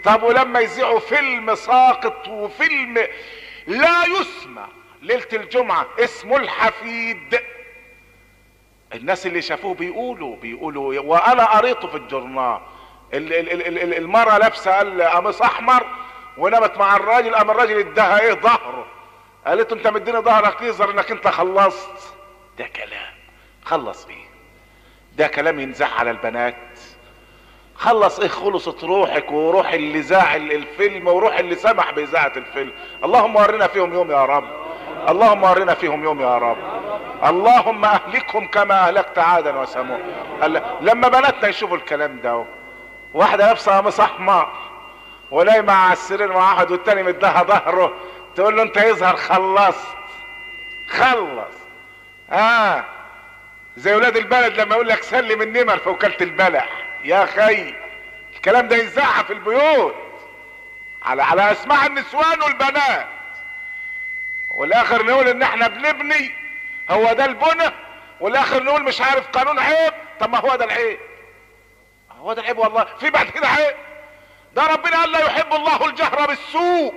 طب ولما يذيعوا فيلم ساقط وفيلم لا يسمع ليلة الجمعة اسمه الحفيد الناس اللي شافوه بيقولوا بيقولوا وانا قريته في الجورنال ال- ال- ال- ال- ال- المرة لابسة قال قميص احمر ونامت مع الراجل قام الراجل اداها ايه ظهره قالت له انت مديني ظهرك ليه ظهر انك انت خلصت ده كلام خلص ايه ده كلام ينزح على البنات خلص ايه خلصت روحك وروح اللي ذاع ال- الفيلم وروح اللي سمح باذاعه الفيلم اللهم ورنا فيهم يوم يا رب اللهم ورنا فيهم يوم يا رب اللهم اهلكهم كما اهلكت عادا وثمود قال- لما بناتنا يشوفوا الكلام ده واحده لابسه قميص احمر ونايمه على السرير مع واحد والتاني مدها ظهره تقول له انت يظهر خلصت خلص اه زي ولاد البلد لما يقول لك سلم النمر في وكاله البلح يا خي الكلام ده ينزعها في البيوت على على اسماع النسوان والبنات والاخر نقول ان احنا بنبني هو ده البنى والاخر نقول مش عارف قانون عيب طب ما هو ده العيب هو ده العيب والله في بعد كده عيب ده ربنا قال لا يحب الله الجهر بالسوء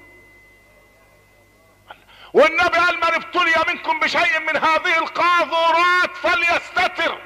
والنبي قال من ابتلي منكم بشيء من هذه القاذورات فليستتر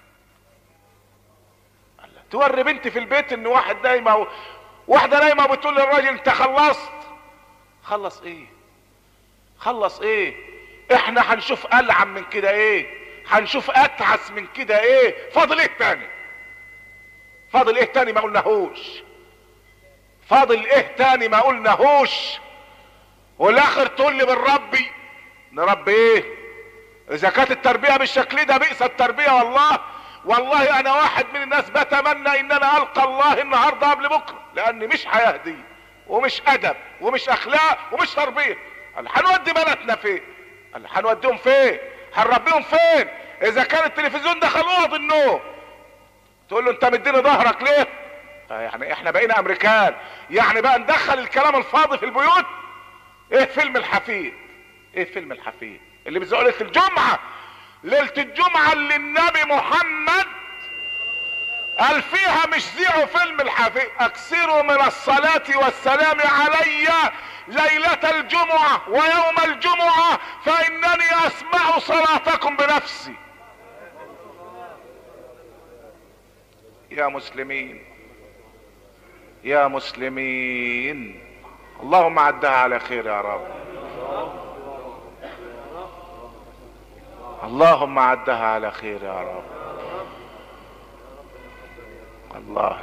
توري بنتي في البيت ان واحد نايمه و... واحده نايمه بتقول للراجل انت خلصت خلص ايه خلص ايه احنا هنشوف العن من كده ايه هنشوف اتعس من كده ايه فاضل ايه تاني فاضل ايه تاني ما قلناهوش فاضل ايه تاني ما قلناهوش والاخر تقول لي بنربي نربي ايه اذا كانت التربيه بالشكل ده بئس التربيه والله والله انا واحد من الناس بتمنى ان انا القى الله النهارده قبل بكره لاني مش هيهدي ومش ادب ومش اخلاق ومش تربيه قال هنودي بناتنا فين قال هنوديهم فين هنربيهم فين اذا كان التلفزيون دخل اوض النوم تقول له انت مديني ظهرك ليه آه يعني احنا بقينا امريكان يعني بقى ندخل الكلام الفاضي في البيوت ايه فيلم الحفيد ايه فيلم الحفيد اللي بيذيعوا ليله الجمعه ليله الجمعه اللي النبي محمد قال فيها مش ذيعوا فيلم الحفيد اكثروا من الصلاه والسلام علي ليله الجمعه ويوم الجمعه فانني اسمع صلاتكم بنفسي يا مسلمين يا مسلمين اللهم عدها على خير يا رب اللهم عدها على خير يا رب الله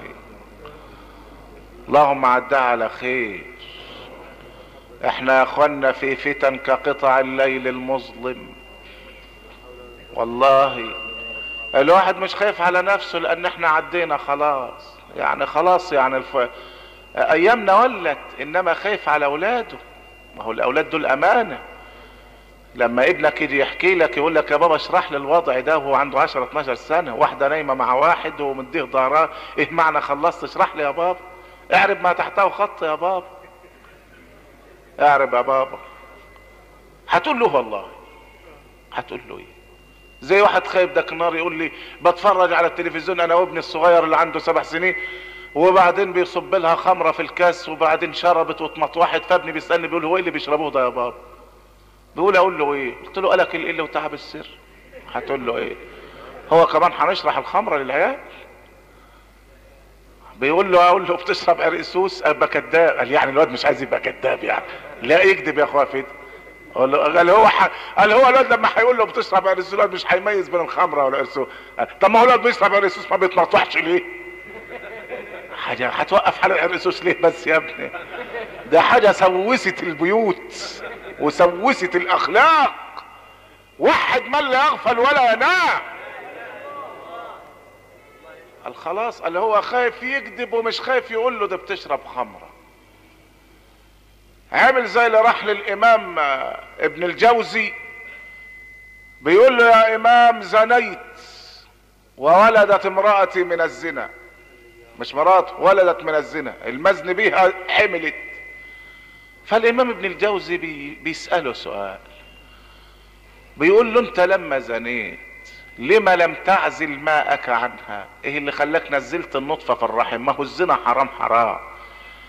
اللهم عدها على خير احنا يا اخوانا في فتن كقطع الليل المظلم والله الواحد مش خايف على نفسه لان احنا عدينا خلاص يعني خلاص يعني الف... ايامنا ولت انما خايف على اولاده ما هو الاولاد دول امانه لما ابنك يجي يحكي لك يقول لك يا بابا اشرح لي الوضع ده وهو عنده 10 12 سنه واحده نايمه مع واحد ومديه ظهرها ايه معنى خلصت اشرح لي يا بابا اعرب ما تحته خط يا بابا اعرب يا بابا هتقول له والله هتقول له ايه زي واحد خايب داك النار يقول لي بتفرج على التلفزيون انا وابني الصغير اللي عنده سبع سنين وبعدين بيصب لها خمره في الكاس وبعدين شربت واتمطوحت فابني بيسالني بيقول هو ايه اللي بيشربوه ده يا بابا بيقول اقول له ايه قلت له قالك القل وتعب السر هتقول له ايه هو كمان هنشرح الخمره للعيال بيقول له اقول له بتشرب عرقسوس ابقى كذاب قال يعني الواد مش عايز يبقى كذاب يعني لا يكذب يا اخويا فين قال هو ح... قال هو الواد لما هيقول له بتشرب عرقسوس الواد مش هيميز بين الخمره والعرقسوس طب ما هو الواد بيشرب عرقسوس ما بيتنطحش ليه حاجة هتوقف على العرقسوس ليه بس يا ابني ده حاجة سوست البيوت وسوست الاخلاق واحد من لا يغفل ولا ينام قال خلاص قال هو خايف يكذب ومش خايف يقول له ده بتشرب خمره عامل زي اللي راح للامام ابن الجوزي بيقول له يا امام زنيت وولدت امرأتي من الزنا مش مرات ولدت من الزنا المزن بيها حملت فالامام ابن الجوزي بي بيسأله سؤال بيقول له انت لما زنيت لما لم تعزل ماءك عنها ايه اللي خلاك نزلت النطفة في الرحم ما هو الزنا حرام حرام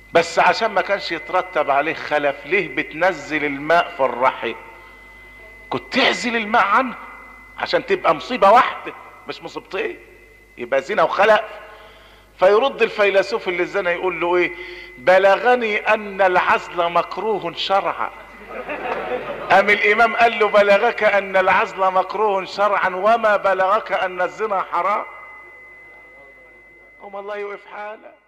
بس عشان ما كانش يترتب عليه خلف ليه بتنزل الماء في الرحم كنت تعزل الماء عنه عشان تبقى مصيبة واحدة مش مصيبتين يبقى زنا وخلق فيرد الفيلسوف اللي زنا يقول له ايه بلغني ان العزل مكروه شرعا ام الامام قال له بلغك ان العزل مكروه شرعا وما بلغك ان الزنا حرام هم الله يوقف حالك